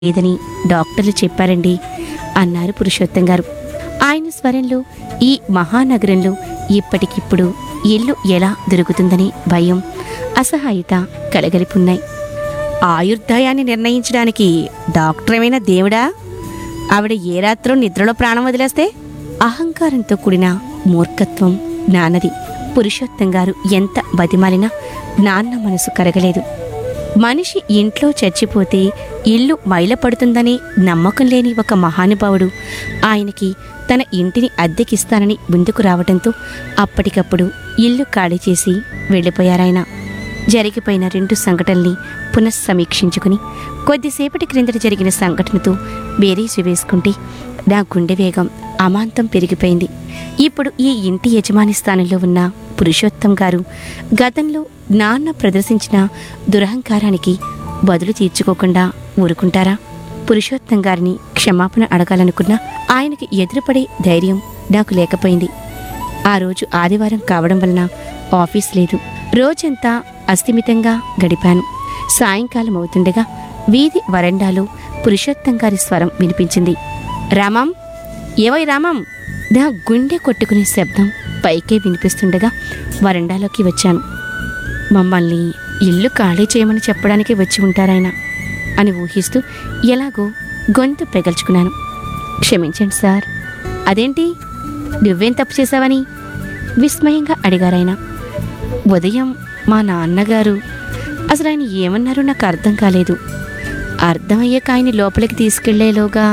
లేదని డాక్టర్లు చెప్పారండి అన్నారు పురుషోత్తం గారు ఆయన స్వరంలో ఈ మహానగరంలో ఇప్పటికిప్పుడు ఇల్లు ఎలా దొరుకుతుందని భయం అసహాయత కలగలిపున్నాయి ఆయుర్దాయాన్ని నిర్ణయించడానికి డాక్టర్ ఏమైనా దేవుడా ఆవిడ ఏ రాత్రో నిద్రలో ప్రాణం వదిలేస్తే అహంకారంతో కూడిన మూర్ఖత్వం నాన్నది పురుషోత్తం గారు ఎంత బతిమాలినా నాన్న మనసు కరగలేదు మనిషి ఇంట్లో చచ్చిపోతే ఇల్లు మైలపడుతుందని నమ్మకం లేని ఒక మహానుభావుడు ఆయనకి తన ఇంటిని అద్దెకిస్తానని ముందుకు రావడంతో అప్పటికప్పుడు ఇల్లు ఖాళీ చేసి వెళ్ళిపోయారాయన జరిగిపోయిన రెండు సంఘటనల్ని పునఃసమీక్షించుకుని కొద్దిసేపటి క్రిందట జరిగిన సంఘటనతో బేరీజు వేసుకుంటే నా గుండె వేగం అమాంతం పెరిగిపోయింది ఇప్పుడు ఈ ఇంటి యజమాని స్థానంలో ఉన్న పురుషోత్తం గారు గతంలో నాన్న ప్రదర్శించిన దురహంకారానికి బదులు తీర్చుకోకుండా ఊరుకుంటారా పురుషోత్తం గారిని క్షమాపణ అడగాలనుకున్నా ఆయనకి ఎదురుపడే ధైర్యం నాకు లేకపోయింది ఆ రోజు ఆదివారం కావడం వలన ఆఫీస్ లేదు రోజంతా అస్థిమితంగా గడిపాను సాయంకాలం అవుతుండగా వీధి వరండాలో పురుషోత్తం గారి స్వరం వినిపించింది రామం ఏవై రామం నా గుండె కొట్టుకునే శబ్దం పైకే వినిపిస్తుండగా వరండాలోకి వచ్చాను మమ్మల్ని ఇల్లు ఖాళీ చేయమని చెప్పడానికి వచ్చి ఉంటారాయన అని ఊహిస్తూ ఎలాగో గొంతు పెగల్చుకున్నాను క్షమించండి సార్ అదేంటి నువ్వేం తప్పు చేశావని విస్మయంగా అడిగారాయన ఉదయం మా నాన్నగారు అసలు ఆయన ఏమన్నారో నాకు అర్థం కాలేదు అర్థమయ్యాక ఆయన లోపలికి తీసుకెళ్లేలోగా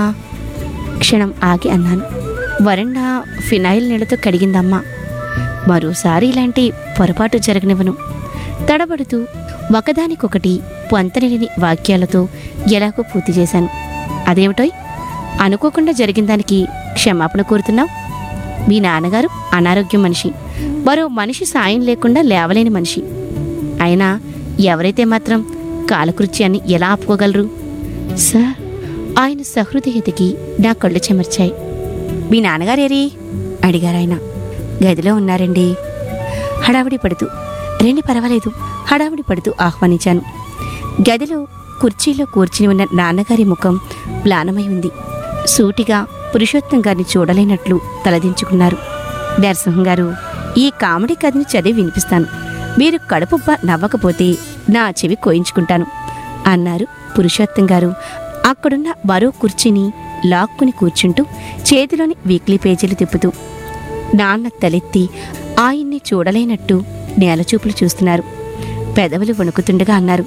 క్షణం ఆగి అన్నాను వరండా ఫినాయిల్ నీళ్లతో కడిగిందమ్మా మరోసారి ఇలాంటి పొరపాటు జరగనివ్వను తడబడుతూ ఒకదానికొకటి పొంతనిలేని వాక్యాలతో ఎలాగో పూర్తి చేశాను అదేమిటోయ్ అనుకోకుండా జరిగిన దానికి క్షమాపణ కోరుతున్నావు మీ నాన్నగారు అనారోగ్యం మనిషి మరో మనిషి సాయం లేకుండా లేవలేని మనిషి అయినా ఎవరైతే మాత్రం కాలకృత్యాన్ని ఎలా ఆపుకోగలరు సార్ ఆయన సహృదయతకి నా కళ్ళు చెమర్చాయి మీ నాన్నగారేరి అడిగారాయన గదిలో ఉన్నారండి హడావిడి పడుతూ రండి పర్వాలేదు హడావిడి పడుతూ ఆహ్వానించాను గదిలో కుర్చీలో కూర్చుని ఉన్న నాన్నగారి ముఖం మ్లానమై ఉంది సూటిగా పురుషోత్తం గారిని చూడలేనట్లు తలదించుకున్నారు నరసింహం గారు ఈ కామెడీ కథని చదివి వినిపిస్తాను మీరు కడుపుబ్బ నవ్వకపోతే నా చెవి కోయించుకుంటాను అన్నారు పురుషోత్తం గారు అక్కడున్న మరో కుర్చీని లాక్కుని కూర్చుంటూ చేతిలోని వీక్లీ పేజీలు తిప్పుతూ నాన్న తలెత్తి ఆయన్ని చూడలేనట్టు నేలచూపులు చూస్తున్నారు పెదవులు వణుకుతుండగా అన్నారు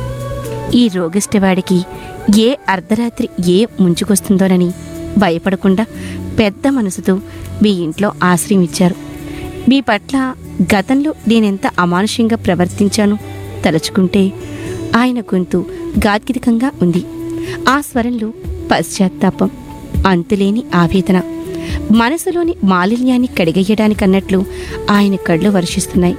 ఈ రోగిష్టవాడికి ఏ అర్ధరాత్రి ఏ ముంచుకొస్తుందోనని భయపడకుండా పెద్ద మనసుతో మీ ఇంట్లో ఆశ్రయం ఇచ్చారు మీ పట్ల గతంలో నేనెంత అమానుషంగా ప్రవర్తించానో తలుచుకుంటే ఆయన గొంతు గాద్గిదికంగా ఉంది ఆ స్వరంలో పశ్చాత్తాపం అంతులేని ఆవేదన మనసులోని మాలిన్యాన్ని కడిగేయడానికన్నట్లు ఆయన కళ్ళు వర్షిస్తున్నాయి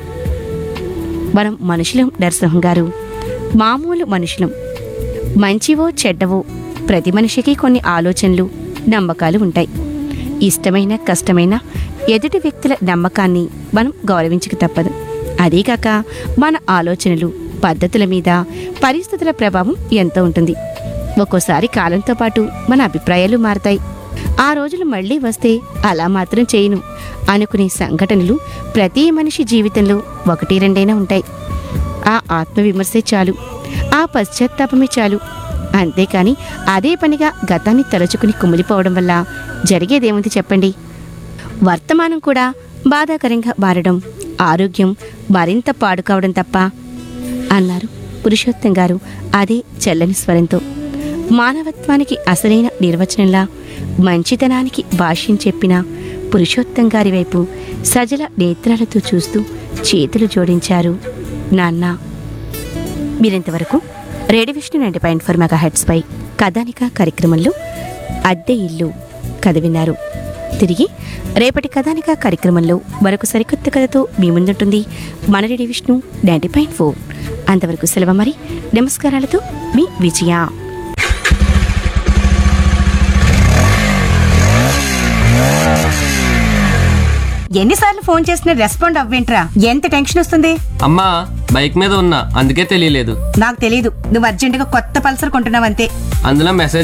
మనం మనుషులం నరసింహం గారు మామూలు మనుషులం మంచివో చెడ్డవో ప్రతి మనిషికి కొన్ని ఆలోచనలు నమ్మకాలు ఉంటాయి ఇష్టమైన కష్టమైన ఎదుటి వ్యక్తుల నమ్మకాన్ని మనం గౌరవించక తప్పదు అదీగాక మన ఆలోచనలు పద్ధతుల మీద పరిస్థితుల ప్రభావం ఎంత ఉంటుంది ఒక్కోసారి కాలంతో పాటు మన అభిప్రాయాలు మారతాయి ఆ రోజులు మళ్ళీ వస్తే అలా మాత్రం చేయను అనుకునే సంఘటనలు ప్రతి మనిషి జీవితంలో ఒకటి రెండైనా ఉంటాయి ఆ ఆత్మవిమర్శే చాలు ఆ పశ్చాత్తాపమే చాలు అంతేకాని అదే పనిగా గతాన్ని తలుచుకుని కుమిలిపోవడం వల్ల జరిగేదేముంది చెప్పండి వర్తమానం కూడా బాధాకరంగా మారడం ఆరోగ్యం మరింత పాడు కావడం తప్ప అన్నారు పురుషోత్తం గారు అదే చల్లని స్వరంతో మానవత్వానికి అసలైన నిర్వచనంలా మంచితనానికి భాష్యం చెప్పిన పురుషోత్తం గారి వైపు సజల నేత్రాలతో చూస్తూ చేతులు జోడించారు నాన్న మీరింతవరకు radio Vishnu ninety point four మెగా హెడ్స్పై కథానిక కార్యక్రమంలో అద్దె ఇల్లు కథ విన్నారు తిరిగి రేపటి కథానిక కార్యక్రమంలో మరొక సరికొత్త కథతో మీ ముందుంటుంది మన radio Vishnu ninety point four అంతవరకు సెలవు మరి నమస్కారాలతో మీ విజయ ఎన్నిసార్లు ఫోన్ చేసినా రెస్పాండ్ అవ్వేంట్రా ఎంత టెన్షన్ వస్తుంది అమ్మా బైక్ మీద ఉన్నా అందుకే తెలియలేదు నాకు తెలీదు నువ్వు అర్జెంటుగా కొత్త పల్సర్ కొంటున్నావంతే అందులో మెసేజ్